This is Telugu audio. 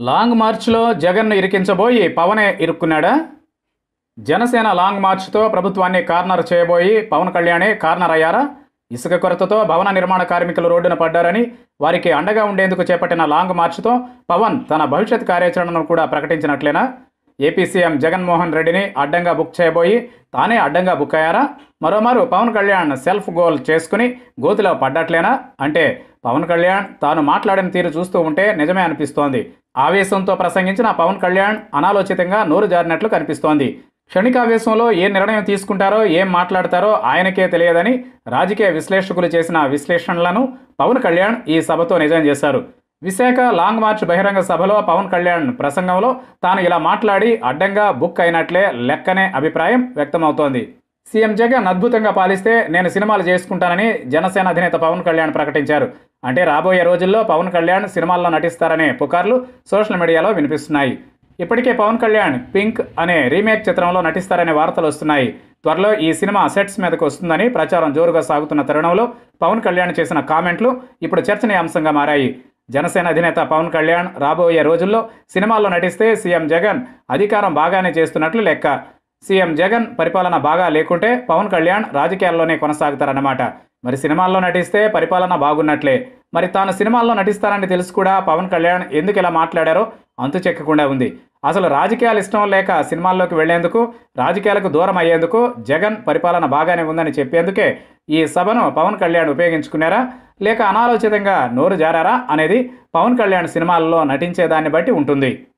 లాంగ్ మార్చ్లో జగన్ను ఇరికించబోయి పవనే ఇరుక్కున్నాడా జనసేన లాంగ్ మార్చ్తో ప్రభుత్వాన్ని కార్నర్ చేయబోయి పవన్ కళ్యాణే కార్నర్ అయ్యారా ఇసుక కొరతతో భవన నిర్మాణ కార్మికులు రోడ్డున పడ్డారని వారికి అండగా ఉండేందుకు చేపట్టిన లాంగ్ మార్చ్తో పవన్ తన భవిష్యత్ కార్యాచరణను కూడా ప్రకటించినట్లేనా ఏపీ సీఎం జగన్మోహన్ రెడ్డిని అడ్డంగా బుక్ చేయబోయి తానే అడ్డంగా బుక్ అయ్యారా మరోమారు పవన్ కళ్యాణ్ సెల్ఫ్ గోల్ చేసుకుని గోతిలో పడ్డట్లేనా అంటే పవన్ కళ్యాణ్ తాను మాట్లాడిన తీరు చూస్తూ ఉంటే నిజమే అనిపిస్తోంది ఆవేశంతో ప్రసంగించిన పవన్ కళ్యాణ్ అనాలోచితంగా నోరు జారినట్లు కనిపిస్తోంది క్షణికావేశంలో ఏ నిర్ణయం తీసుకుంటారో ఏం మాట్లాడతారో ఆయనకే తెలియదని రాజకీయ విశ్లేషకులు చేసిన విశ్లేషణలను పవన్ కళ్యాణ్ ఈ సభతో నిజం చేశారు విశాఖ లాంగ్ మార్చ్ బహిరంగ సభలో పవన్ కళ్యాణ్ ప్రసంగంలో తాను ఇలా మాట్లాడి అడ్డంగా బుక్ అయినట్లే లెక్కనే అభిప్రాయం వ్యక్తమవుతోంది సీఎం జగన్ అద్భుతంగా పాలిస్తే నేను సినిమాలు చేసుకుంటానని జనసేన అధినేత పవన్ కళ్యాణ్ ప్రకటించారు అంటే రాబోయే రోజుల్లో పవన్ కళ్యాణ్ సినిమాల్లో నటిస్తారనే పుకార్లు సోషల్ మీడియాలో వినిపిస్తున్నాయి ఇప్పటికే పవన్ కళ్యాణ్ పింక్ అనే రీమేక్ చిత్రంలో నటిస్తారనే వార్తలు వస్తున్నాయి త్వరలో ఈ సినిమా సెట్స్ మీదకు వస్తుందని ప్రచారం జోరుగా సాగుతున్న తరుణంలో పవన్ కళ్యాణ్ చేసిన కామెంట్లు ఇప్పుడు చర్చనీయాంశంగా మారాయి జనసేన అధినేత పవన్ కళ్యాణ్ రాబోయే రోజుల్లో సినిమాల్లో నటిస్తే సీఎం జగన్ అధికారం బాగానే చేస్తున్నట్లు లెక్క సీఎం జగన్ పరిపాలన బాగా లేకుంటే పవన్ కళ్యాణ్ రాజకీయాల్లోనే కొనసాగుతారన్నమాట మరి సినిమాల్లో నటిస్తే పరిపాలన బాగున్నట్లే మరి తాను సినిమాల్లో నటిస్తారని తెలుసు కూడా పవన్ కళ్యాణ్ ఎందుకు ఇలా మాట్లాడారో అంతు చెక్కకుండా ఉంది అసలు రాజకీయాలు ఇష్టం లేక సినిమాల్లోకి వెళ్లేందుకు రాజకీయాలకు దూరం అయ్యేందుకు జగన్ పరిపాలన బాగానే ఉందని చెప్పేందుకే ఈ సభను పవన్ కళ్యాణ్ ఉపయోగించుకున్నారా లేక అనాలోచితంగా నోరు జారారా అనేది పవన్ కళ్యాణ్ సినిమాల్లో నటించేదాన్ని బట్టి ఉంటుంది